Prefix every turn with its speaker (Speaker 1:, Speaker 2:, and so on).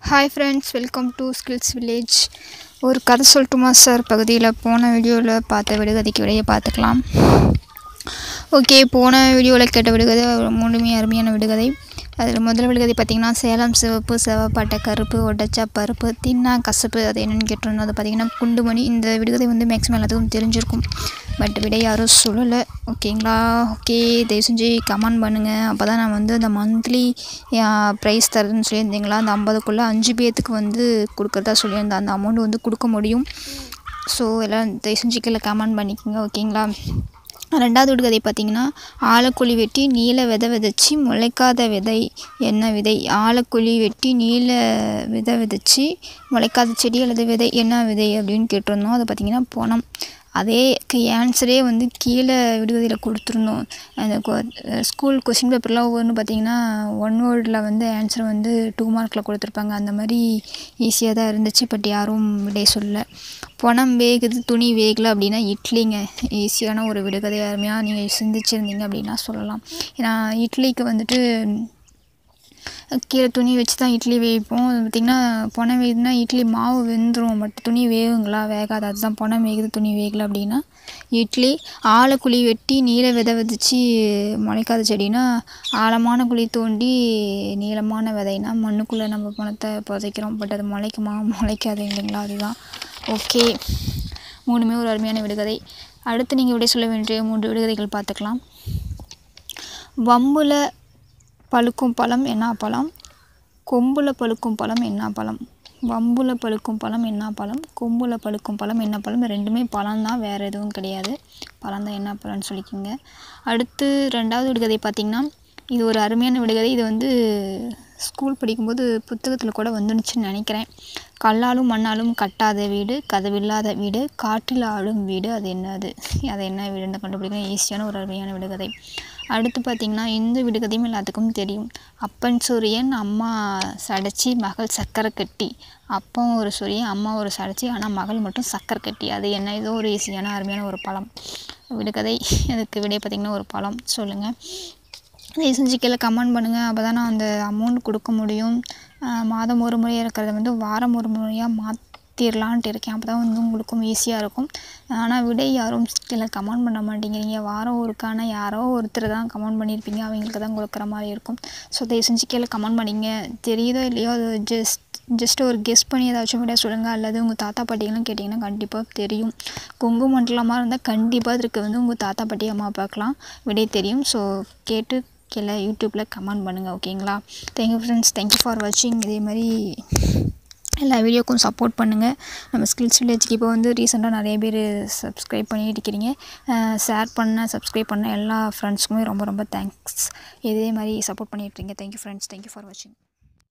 Speaker 1: hi friends welcome to skills village ஒரு கதை சொல்லட்டுமா சார் பகுதியில் போன வீடியோவில் பார்த்த விடுகதைக்கு விடையை பார்த்துக்கலாம் ஓகே போன வீடியோவில் கேட்ட விடுகதை ஒரு மூணுமே அருமையான விடுகதை அதில் முதல் விடுகதை பார்த்திங்கன்னா சேலம் சிவப்பு செவப்பாட்டை கருப்பு ஒட்டச்சா பருப்பு தின்னா கசப்பு அது என்னென்னு கேட்டிருந்தோம் அது பார்த்திங்கன்னா குண்டுமணி இந்த விடுகதை வந்து மேக்ஸிமம் எல்லாத்துக்கும் தெரிஞ்சிருக்கும் பட் விடை யாரும் சொல்லலை ஓகேங்களா ஓகே தயவு செஞ்சு கமெண்ட் பண்ணுங்கள் அப்போ தான் நான் வந்து அந்த மந்த்லி ப்ரைஸ் தரேன்னு சொல்லியிருந்தீங்களா அந்த ஐம்பதுக்குள்ளே அஞ்சு பேர்த்துக்கு வந்து கொடுக்குறதா சொல்லியிருந்தேன் அந்த அமௌண்ட் வந்து கொடுக்க முடியும் ஸோ எல்லாம் தயவு செஞ்சு கீழே கமெண்ட் பண்ணிக்கோங்க ஓகேங்களா ரெண்டாவது விடுகதை பார்த்தீங்கன்னா ஆலக்குழி வெட்டி நீல விதை விதைச்சி முளைக்காத விதை என்ன விதை ஆலக்குழி வெட்டி நீல விதை விதைச்சி முளைக்காத செடி அல்லது விதை என்ன விதை அப்படின்னு கேட்டிருந்தோம் அது பார்த்திங்கன்னா பணம் அதே ஆன்சரே வந்து கீழே விடுகதையில் கொடுத்துருந்தோம் அந்த ஸ்கூல் கொஸ்டின் பேப்பர்லாம் ஒவ்வொன்று பார்த்திங்கன்னா ஒன் வேர்டில் வந்து ஆன்சர் வந்து டூ மார்க்கில் கொடுத்துருப்பாங்க அந்த மாதிரி ஈஸியாக தான் இருந்துச்சு பட் யாரும் விடை சொல்லலை பணம் வேகுது துணி வேகலை அப்படின்னா இட்லிங்க ஈஸியான ஒரு விடுகதை அருமையாக நீங்கள் சிந்திச்சிருந்தீங்க அப்படின்னா சொல்லலாம் ஏன்னா இட்லிக்கு வந்துட்டு கீழே துணி வச்சு தான் இட்லி வேவிப்போம் அது பார்த்திங்கன்னா பொனை வேகுதுன்னா இட்லி மாவு வெந்துடும் பட் துணி வேகுங்களா வேகாது அதுதான் பொனை வேகுது துணி வேகலை அப்படின்னா இட்லி ஆழக்குழி வெட்டி நீல விதை விதைச்சி முளைக்காத செடினா ஆழமான குழி தோண்டி நீளமான விதைனா மண்ணுக்குள்ளே நம்ம பணத்தை புதைக்கிறோம் பட் அது முளைக்குமா முளைக்காது இல்லைங்களா அதுதான் ஓகே மூணுமே ஒரு அருமையான விடுகதை அடுத்து நீங்கள் விடை சொல்ல வேண்டிய மூன்று விடுகதைகள் பார்த்துக்கலாம் வம்புல பழுக்கும் பழம் என்ன பழம் கொம்புல பழுக்கும் பழம் என்ன பழம் வம்புல பழுக்கும் பழம் என்ன பழம் கொம்புல பழுக்கும் பழம் என்ன பழம் ரெண்டுமே பழம் தான் வேறு எதுவும் கிடையாது பழம் தான் என்ன பழம்னு சொல்லிக்கோங்க அடுத்து ரெண்டாவது விடுகதை பார்த்திங்கன்னா இது ஒரு அருமையான விடுகதை இது வந்து ஸ்கூல் படிக்கும்போது புத்தகத்தில் கூட வந்துடுச்சுன்னு நினைக்கிறேன் கல்லாலும் மண்ணாலும் கட்டாத வீடு கதவில்லாத வீடு காற்றில் ஆடும் வீடு அது என்னது அது என்ன வீடுன்னு கண்டுபிடிக்கணும் ஈஸியான ஒரு அருமையான விடுகதை அடுத்து பார்த்திங்கன்னா இந்த விடுகதையும் எல்லாத்துக்கும் தெரியும் அப்பன் சூரியன் அம்மா சடைச்சி மகள் சக்கரை கட்டி அப்பன் ஒரு சூரியன் அம்மா ஒரு சடைச்சி ஆனால் மகள் மட்டும் சக்கரை கட்டி அது என்ன ஏதோ ஒரு ஈஸியான அருமையான ஒரு பழம் விடுகதை அதுக்கு விடை பார்த்திங்கன்னா ஒரு பழம் சொல்லுங்கள் தயவு செஞ்சு கீழே கமெண்ட் பண்ணுங்கள் அப்போ தான் நான் அந்த அமௌண்ட் கொடுக்க முடியும் மாதம் ஒரு முறை இருக்கிறத வந்து வாரம் ஒரு முறையாக மாற்றிடலான்ட்டு இருக்கேன் அப்போ தான் வந்து உங்களுக்கும் ஈஸியாக இருக்கும் ஆனால் விடை யாரும் கீழே கமெண்ட் பண்ண மாட்டேங்கிறீங்க வாரம் ஒருக்கான யாரோ ஒருத்தர் தான் கமெண்ட் பண்ணியிருப்பீங்க அவங்களுக்கு தான் கொடுக்குற மாதிரி இருக்கும் ஸோ தயவு செஞ்சு கீழே கமெண்ட் பண்ணிங்க தெரியுதோ இல்லையோ அது ஜஸ்ட் ஜஸ்ட் ஒரு கெஸ் பண்ணி ஏதாச்சும் விட சொல்லுங்கள் அல்லது உங்கள் தாத்தா பாட்டிகளும் கேட்டிங்கன்னா கண்டிப்பாக தெரியும் கொங்கு மண்டலமாக இருந்தால் கண்டிப்பாக அதுக்கு வந்து உங்கள் தாத்தா பாட்டி அம்மா பார்க்கலாம் விடை தெரியும் ஸோ கேட்டு கீழே யூடியூப்பில் கமெண்ட் பண்ணுங்கள் ஓகேங்களா தேங்க்யூ ஃப்ரெண்ட்ஸ் தேங்க்யூ ஃபார் வாட்சிங் இதே மாதிரி எல்லா வீடியோக்கும் சப்போர்ட் பண்ணுங்கள் நம்ம ஸ்கில்ஸ் வில்லேஜ்க்கு இப்போ வந்து ரீசெண்டாக நிறைய பேர் சப்ஸ்கிரைப் பண்ணிட்டு இருக்கிறீங்க ஷேர் பண்ண சப்ஸ்கிரைப் பண்ண எல்லா ஃப்ரெண்ட்ஸுக்குமே ரொம்ப ரொம்ப தேங்க்ஸ் இதே மாதிரி சப்போர்ட் பண்ணிட்டுருங்க தேங்க்யூ ஃப்ரெண்ட்ஸ் தேங்க்யூ ஃபார் வாட்சிங்